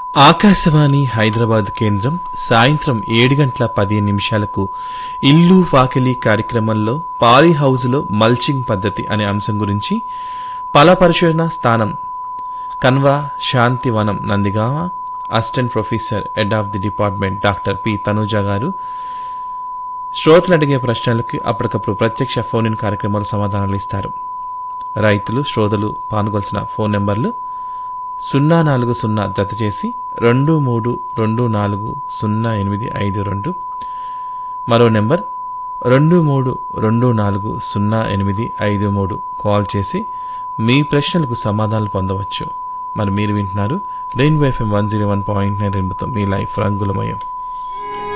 ఆకాశవాణి హైదరాబాద్ కేంద్రం సాయంత్రం ఏడు గంటల పదిహేను నిమిషాలకు ఇల్లు వాకిలి కార్యక్రమంలో పాలీ హౌజ్లో మల్చింగ్ పద్ధతి అనే అంశం గురించి పల పరిశోధన స్థానం కన్వా Shantivanam Nandigama assistant professor head of the department doctor P Tanuja garu శ్రోతలు అడిగే ప్రశ్నలకు అప్పటికప్పుడు ప్రత్యక్ష ఫోన్ ఇన్ కార్యక్రమాలు సమాధానాలు ఇస్తారు రైతులు శ్రోతలు పాల్గొల్సిన ఫోన్ నెంబర్లు సున్నా నాలుగు సున్నా జత చేసి రెండు మూడు రెండు నాలుగు సున్నా ఎనిమిది ఐదు రెండు మరో నెంబర్ రెండు మూడు రెండు నాలుగు సున్నా ఎనిమిది ఐదు మూడు కాల్ చేసి మీ ప్రశ్నలకు సమాధానాలు పొందవచ్చు మరి మీరు వింటున్నారు rainbow FM one zero one point nine రెండుతో మీ లైఫ్ రంగులమయం